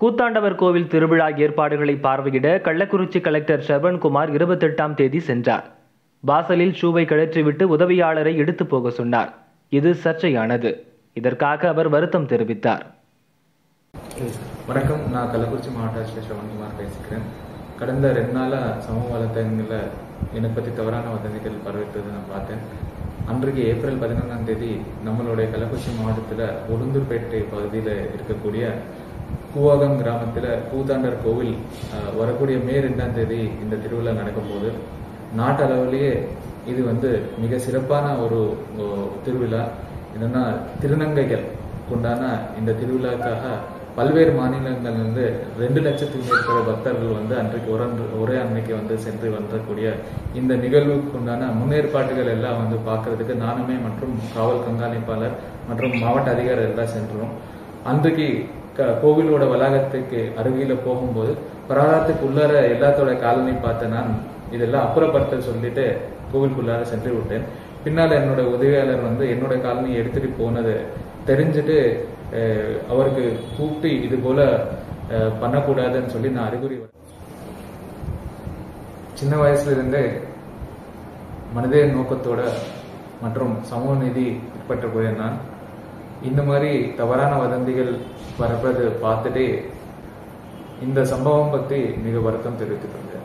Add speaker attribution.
Speaker 1: கூத்தாண்டவர் கோவில் திருவிழா ஏற்பாடுகளை பார்வையிட கள்ளக்குறிச்சி கலெக்டர் ஷரவண்குமார் இருபத்தெட்டாம் தேதி சென்றார் வாசலில் ஷூவை கழற்றிவிட்டு உதவியாளரை எடுத்து போக சொன்னார் இது சர்ச்சையானது இதற்காக அவர் வருத்தம் தெரிவித்தார்
Speaker 2: வணக்கம் நான் கள்ளக்குறிச்சி மாவட்ட ஆட்சியர் சிவன்குமார் பேசிக்கிறேன் கடந்த ரெண்டு நாளாக சமூக வலைத்தளங்களில் என்னை பற்றி தவறான வதந்திகள் பரவிட்டது நான் பார்த்தேன் அன்றைக்கு ஏப்ரல் பதினொன்றாம் தேதி நம்மளுடைய கள்ளக்குறிச்சி மாவட்டத்தில் உளுந்தூர்பேட்டை பகுதியில் இருக்கக்கூடிய கூவாகம் கிராமத்தில் கூத்தாண்டர் கோவில் அஹ், வரக்கூடிய மே ரெண்டாம் தேதி இந்த திருவிழா நடக்கும்போது நாட்டளவிலேயே இது வந்து மிக சிறப்பான ஒரு ஓ, திருவிழா என்னன்னா திருநங்கைகள் உண்டான இந்த திருவிழாக்காக பல்வேறு மாநிலங்கள்லேருந்து ரெண்டு லட்சத்துக்கு மேற்பட்ட பக்தர்கள் வந்து அன்றைக்கு ஒரு அன்று- ஒரே அன்னைக்கு வந்து சென்று வந்தக்கூடிய இந்த நிகழ்வுக்கு உண்டான முன்னேற்பாடுகள் எல்லாம் வந்து பார்க்கறதுக்கு நானுமே மற்றும் காவல் கண்காணிப்பாளர் மற்றும் மாவட்ட அதிகாரி எல்லாம் சென்றோம் அன்றைக்கு க- கோவிலோட வளாகத்துக்கு அருகில போகும்போது பிரகாரத்துக்கு உள்ளார எல்லாத்தோட காலனி பார்த்த நான் இதெல்லாம் அப்புறப்படுத்த சொல்லிட்டு கோவிலுக்குள்ளார சென்று விட்டேன் பின்னால என்னோட உதவியாளர் வந்து என்னோட காலனி எடுத்துட்டு போனது தெரிஞ்சுட்டு அஹ், அவருக்கு கூப்பிட்டு இது போல அஹ், பண்ணக்கூடாதுன்னு சொல்லி நான் அறிகுறி வ- சின்ன வயசுல இருந்தே மனித நோக்கத்தோட மற்றும் சமூக நீதி பின்பற்றக்கூடிய நான் இந்த மாதிரி தவறான வதந்திகள் பரப்புறது பார்த்துட்டு இந்த சம்பவம் பற்றி மிக வருத்தம் தெரிவித்துக் கொள்கிறேன்